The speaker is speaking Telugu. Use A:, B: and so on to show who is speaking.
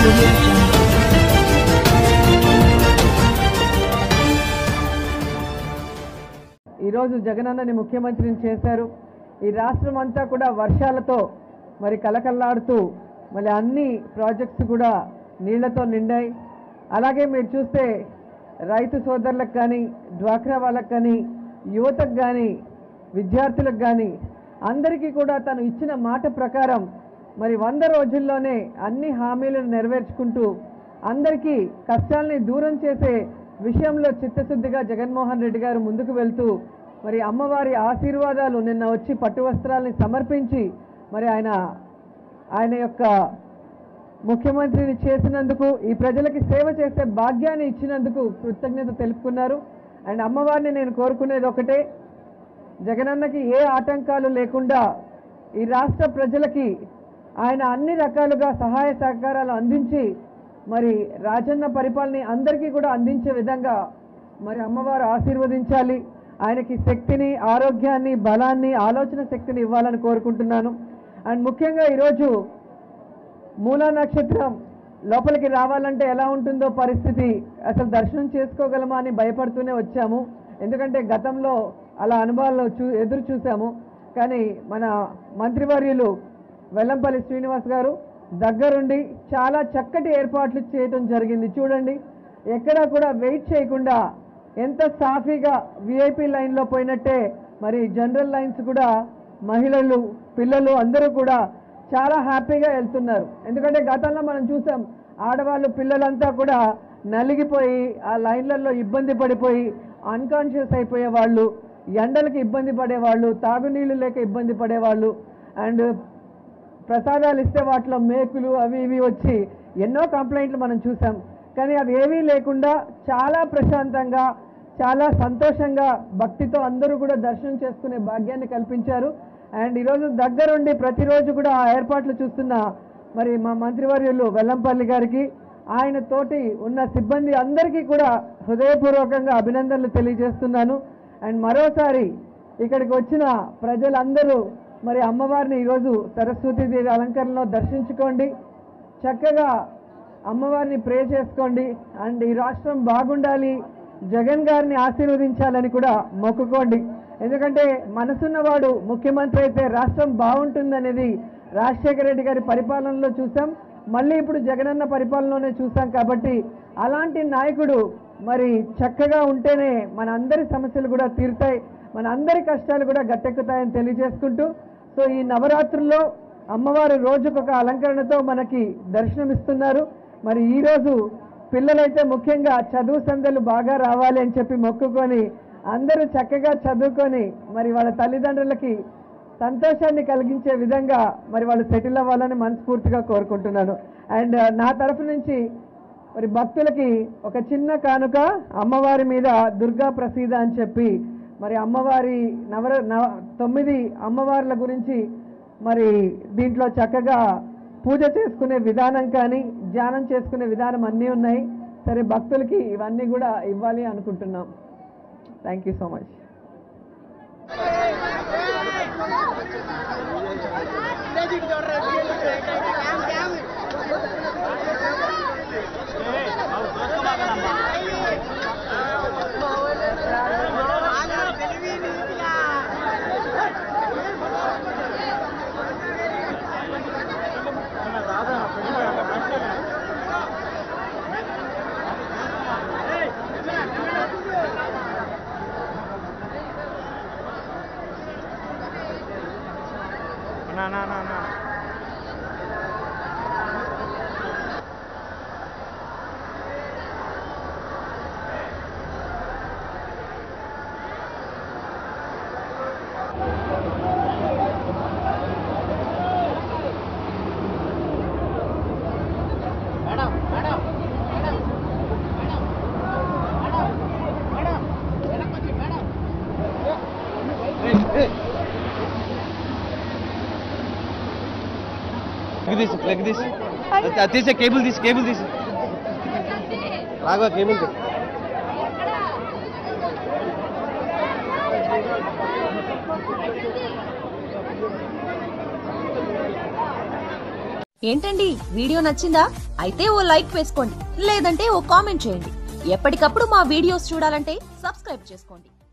A: audio jungle.
B: ఈరోజు జగనన్నని ముఖ్యమంత్రిని చేశారు ఈ రాష్ట్రం అంతా కూడా వర్షాలతో మరి కలకల్లాడుతూ మళ్ళీ అన్ని ప్రాజెక్ట్స్ కూడా నీళ్లతో నిండాయి అలాగే మీరు చూస్తే రైతు సోదరులకు కానీ డ్వాక్రా వాళ్ళకు కానీ యువతకు కానీ విద్యార్థులకు కానీ అందరికీ కూడా తను ఇచ్చిన మాట ప్రకారం మరి వంద రోజుల్లోనే అన్ని హామీలను నెరవేర్చుకుంటూ అందరికీ కష్టాల్ని దూరం చేసే విషయంలో చిత్తశుద్ధిగా జగన్మోహన్ రెడ్డి గారు ముందుకు వెళ్తూ మరి అమ్మవారి ఆశీర్వాదాలు నిన్న వచ్చి పట్టు వస్త్రాలని సమర్పించి మరి ఆయన ఆయన యొక్క ముఖ్యమంత్రిని చేసినందుకు ఈ ప్రజలకి సేవ చేసే భాగ్యాన్ని ఇచ్చినందుకు కృతజ్ఞత తెలుపుకున్నారు అండ్ అమ్మవారిని నేను కోరుకునేది ఒకటే జగనన్నకి ఏ ఆటంకాలు లేకుండా ఈ రాష్ట్ర ప్రజలకి ఆయన అన్ని రకాలుగా సహాయ సహకారాలు అందించి మరి రాజన్న పరిపాలన అందరికీ కూడా అందించే విధంగా మరి అమ్మవారు ఆశీర్వదించాలి ఆయనకి శక్తిని ఆరోగ్యాన్ని బలాన్ని ఆలోచన శక్తిని ఇవ్వాలని కోరుకుంటున్నాను అండ్ ముఖ్యంగా ఈరోజు మూలా నక్షత్రం లోపలికి రావాలంటే ఎలా ఉంటుందో పరిస్థితి అసలు దర్శనం చేసుకోగలమా అని భయపడుతూనే వచ్చాము ఎందుకంటే గతంలో అలా అనుభవాలు చూ ఎదురు చూసాము కానీ మన మంత్రివర్యులు వెల్లంపల్లి శ్రీనివాస్ గారు దగ్గరుండి చాలా చక్కటి ఏర్పాట్లు చేయటం జరిగింది చూడండి ఎక్కడా కూడా వెయిట్ చేయకుండా ఎంత సాఫీగా విఐపి లైన్లో పోయినట్టే మరి జనరల్ లైన్స్ కూడా మహిళలు పిల్లలు అందరూ కూడా చాలా హ్యాపీగా వెళ్తున్నారు ఎందుకంటే గతంలో మనం చూసాం ఆడవాళ్ళు పిల్లలంతా కూడా నలిగిపోయి ఆ లైన్లలో ఇబ్బంది పడిపోయి అన్కాన్షియస్ అయిపోయే వాళ్ళు ఎండలకి ఇబ్బంది పడేవాళ్ళు తాగునీళ్ళు లేక ఇబ్బంది పడేవాళ్ళు అండ్ ప్రసాదాలు ఇస్తే వాటిలో మేకులు అవి ఇవి వచ్చి ఎన్నో కంప్లైంట్లు మనం చూసాం కానీ అవి ఏవీ లేకుండా చాలా ప్రశాంతంగా చాలా సంతోషంగా భక్తితో అందరూ కూడా దర్శనం చేసుకునే భాగ్యాన్ని కల్పించారు అండ్ ఈరోజు దగ్గరుండి ప్రతిరోజు కూడా ఆ ఏర్పాట్లు చూస్తున్న మరి మా మంత్రివర్యులు వెల్లంపల్లి గారికి ఆయన తోటి ఉన్న సిబ్బంది అందరికీ కూడా హృదయపూర్వకంగా అభినందనలు తెలియజేస్తున్నాను అండ్ మరోసారి ఇక్కడికి వచ్చిన ప్రజలందరూ మరి అమ్మవారిని ఈరోజు సరస్వతీదేవి అలంకరణలో దర్శించుకోండి చక్కగా అమ్మవారిని ప్రే చేసుకోండి అండ్ ఈ రాష్ట్రం బాగుండాలి జగన్ గారిని ఆశీర్వదించాలని కూడా మొక్కుకోండి ఎందుకంటే మనసున్నవాడు ముఖ్యమంత్రి అయితే రాష్ట్రం బాగుంటుందనేది రాజశేఖర రెడ్డి గారి పరిపాలనలో చూసాం మళ్ళీ ఇప్పుడు జగనన్న పరిపాలనలోనే చూసాం కాబట్టి అలాంటి నాయకుడు మరి చక్కగా ఉంటేనే మన అందరి సమస్యలు కూడా తీరుతాయి మన అందరి కష్టాలు కూడా గట్టెక్కుతాయని తెలియజేసుకుంటూ సో ఈ నవరాత్రుల్లో అమ్మవారు రోజుకొక అలంకరణతో మనకి దర్శనమిస్తున్నారు మరి ఈరోజు పిల్లలైతే ముఖ్యంగా చదువు సందలు బాగా రావాలి అని చెప్పి మొక్కుకొని అందరూ చక్కగా చదువుకొని మరి వాళ్ళ తల్లిదండ్రులకి సంతోషాన్ని కలిగించే విధంగా మరి వాళ్ళు సెటిల్ అవ్వాలని మనస్ఫూర్తిగా కోరుకుంటున్నాను అండ్ నా తరఫు నుంచి మరి భక్తులకి ఒక చిన్న కానుక అమ్మవారి మీద దుర్గా ప్రసీద అని చెప్పి మరి అమ్మవారి నవర నవ తొమ్మిది అమ్మవార్ల గురించి మరి దీంట్లో చక్కగా పూజ చేసుకునే విధానం కానీ ధ్యానం చేసుకునే విధానం అన్నీ ఉన్నాయి సరే భక్తులకి ఇవన్నీ కూడా ఇవ్వాలి అనుకుంటున్నాం థ్యాంక్ యూ సో మచ్
C: నా నా నా నా ప్లగ్ తీసి ప్లగ్ తీసి అది తీసే కేబుల్ తీసి కేబుల్ తీసి రాఘవ కేబుల్ తీ.
A: ఏంటండి వీడియో నచ్చిందా అయితే ఓ లైక్ వేసుకోండి లేదంటే ఓ కామెంట్ చేయండి ఎప్పటికప్పుడు మా వీడియోస్ చూడాలంటే సబ్స్క్రైబ్ చేసుకోండి